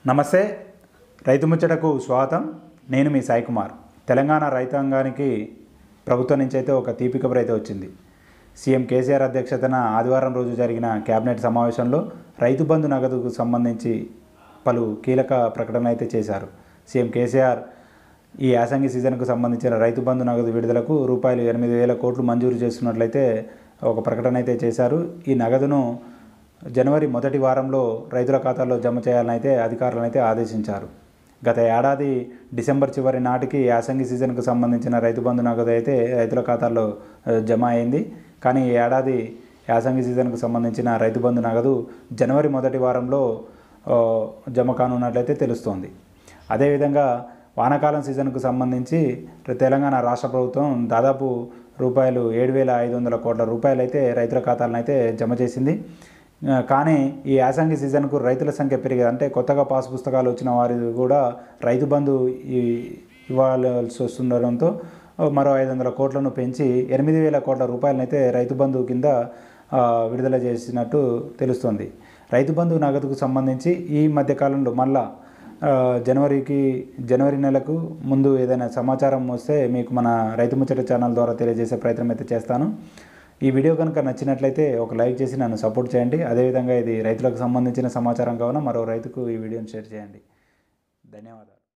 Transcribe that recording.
నమస్తే రైతు ముచ్చటకు స్వాగతం నేను మీ సాయి కుమార్ తెలంగాణ రైతాంగానికి ప్రభుత్వం నుంచి అయితే ఒక తీపి కబురు అయితే వచ్చింది సీఎం కేసీఆర్ అధ్యక్షతన ఆదివారం రోజు జరిగిన కేబినెట్ సమావేశంలో రైతు బంధు నగదుకు సంబంధించి పలు కీలక ప్రకటన అయితే చేశారు సీఎం కేసీఆర్ ఈ యాసంగి సీజన్కు సంబంధించిన రైతు బంధు నగదు విడుదలకు రూపాయలు ఎనిమిది వేల కోట్లు మంజూరు చేస్తున్నట్లయితే ఒక ప్రకటన అయితే చేశారు ఈ నగదును జనవరి మొదటి వారంలో రైతుల ఖాతాల్లో జమ చేయాలని అయితే అధికారులను అయితే ఆదేశించారు గత ఏడాది డిసెంబర్ చివరి నాటికి యాసంగి సీజన్కు సంబంధించిన రైతు బంధు నగదు అయితే రైతుల ఖాతాల్లో ఆ, జమ అయింది కానీ ఈ ఏడాది యాసంగి సీజన్కు సంబంధించిన రైతు బంధు నగదు జనవరి మొదటి వారంలో ఆ, జమ కానున్నట్లయితే తెలుస్తోంది అదేవిధంగా వానాకాలం సీజన్కు సంబంధించి తెలంగాణ రాష్ట్ర ప్రభుత్వం దాదాపు రూపాయలు ఏడు వేల ఐదు వందల కోట్ల రూపాయలు అయితే రైతుల ఖాతాలను అయితే జమ చేసింది ఆ, కానీ ఈ యాసంగి సీజన్కు రైతుల సంఖ్య పెరిగేది అంటే కొత్తగా పాస్ పుస్తకాలు వచ్చిన వారి కూడా రైతు బంధు ఈ ఇవ్వాల్సి వస్తుండడంతో మరో ఐదు వందల కోట్లను పెంచి ఎనిమిది వేల కోట్ల రూపాయలను అయితే రైతు బంధు కింద ఆ, విడుదల చేసినట్టు తెలుస్తోంది రైతు బంధు నగదుకు సంబంధించి ఈ మధ్యకాలంలో మళ్ళా ఆ, జనవరికి జనవరి నెలకు ముందు ఏదైనా సమాచారం వస్తే మీకు మన రైతు ముచ్చట ఛానల్ ద్వారా తెలియజేసే ప్రయత్నం అయితే చేస్తాను ఈ వీడియో కనుక నచ్చినట్లయితే ఒక లైక్ చేసి నన్ను సపోర్ట్ చేయండి అదేవిధంగా ఇది రైతులకు సంబంధించిన సమాచారం కావున మరో రైతుకు ఈ వీడియోని షేర్ చేయండి ధన్యవాదాలు